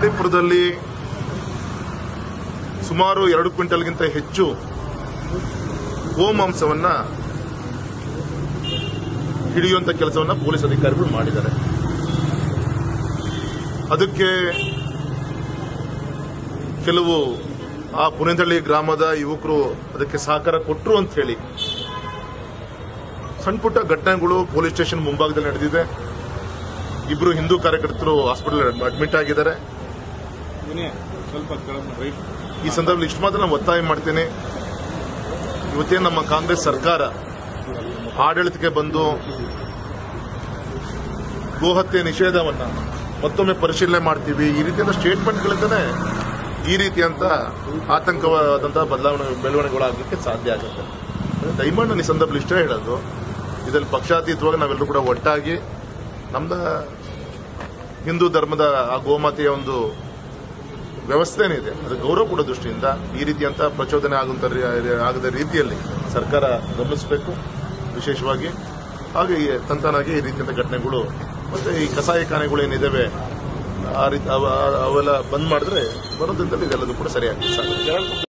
ಬಂಡೀಪುರದಲ್ಲಿ ಸುಮಾರು ಎರಡು ಕ್ವಿಂಟಲ್ಗಿಂತ ಹೆಚ್ಚು ಗೋಮಾಂಸವನ್ನ ಹಿಡಿಯುವಂತ ಕೆಲಸವನ್ನ ಪೊಲೀಸ್ ಅಧಿಕಾರಿಗಳು ಮಾಡಿದ್ದಾರೆ ಅದಕ್ಕೆ ಕೆಲವು ಆ ಪುನೇದಳ್ಳಿ ಗ್ರಾಮದ ಯುವಕರು ಅದಕ್ಕೆ ಸಹಕಾರ ಕೊಟ್ಟರು ಅಂತ ಹೇಳಿ ಸಣ್ಣ ಪುಟ್ಟ ಘಟನೆಗಳು ಪೊಲೀಸ್ ಸ್ಟೇಷನ್ ಮುಂಭಾಗದಲ್ಲಿ ನಡೆದಿದೆ ಇಬ್ರು ಹಿಂದೂ ಕಾರ್ಯಕರ್ತರು ಹಾಸ್ಪಿಟಲ್ ಅಡ್ಮಿಟ್ ಆಗಿದ್ದಾರೆ ಸ್ವಲ್ಪ ಕೆಳಗೆ ರೈಟ್ ಈ ಸಂದರ್ಭದಲ್ಲಿ ಇಷ್ಟು ಮಾತ್ರ ನಾನು ಒತ್ತಾಯ ಮಾಡ್ತೇನೆ ಇವತ್ತೇನು ನಮ್ಮ ಕಾಂಗ್ರೆಸ್ ಸರ್ಕಾರ ಆಡಳಿತಕ್ಕೆ ಬಂದು ಗೋಹತ್ಯೆ ನಿಷೇಧವನ್ನ ಮತ್ತೊಮ್ಮೆ ಪರಿಶೀಲನೆ ಮಾಡ್ತೀವಿ ಈ ರೀತಿಯಾದ ಸ್ಟೇಟ್ಮೆಂಟ್ಗಳಿಂದನೇ ಈ ರೀತಿಯಂತ ಆತಂಕವಾದಂತಹ ಬದಲಾವಣೆ ಬೆಳವಣಿಗೆಗಳಾಗಲಿಕ್ಕೆ ಸಾಧ್ಯ ಆಗುತ್ತೆ ದಯಮಾಡಿ ನಾನು ಈ ಸಂದರ್ಭದಲ್ಲಿ ಇಷ್ಟೇ ಹೇಳೋದು ಇದರಲ್ಲಿ ಪಕ್ಷಾತೀತವಾಗಿ ನಾವೆಲ್ಲರೂ ಕೂಡ ಒಟ್ಟಾಗಿ ನಮ್ದ ಹಿಂದೂ ಧರ್ಮದ ಆ ಗೋಮಾತೆಯ ಒಂದು ವ್ಯವಸ್ಥೆ ಏನಿದೆ ಅದು ಗೌರವ ಕೊಡೋ ದೃಷ್ಟಿಯಿಂದ ಈ ರೀತಿಯಂತ ಪ್ರಚೋದನೆ ಆಗುವಂತ ರೀ- ಆಗದ ರೀತಿಯಲ್ಲಿ ಸರ್ಕಾರ ಗಮನಿಸಬೇಕು ವಿಶೇಷವಾಗಿ ಹಾಗೆ ಈ ತಂತಾನಾಗಿ ಈ ರೀತಿಯಂತ ಘಟನೆಗಳು ಮತ್ತೆ ಈ ಕಸಾಯಿಖಾನೆಗಳು ಏನಿದಾವೆ ಆ ರೀತಿ ಅವ- ಅವೆಲ್ಲ ಬಂದ್ ಮಾಡಿದ್ರೆ ಬರೋದ್ರಿಂದ ಇದೆಲ್ಲದೂ ಕೂಡ ಸರಿಯಾಗಿ ಸಾಗುತ್ತೆ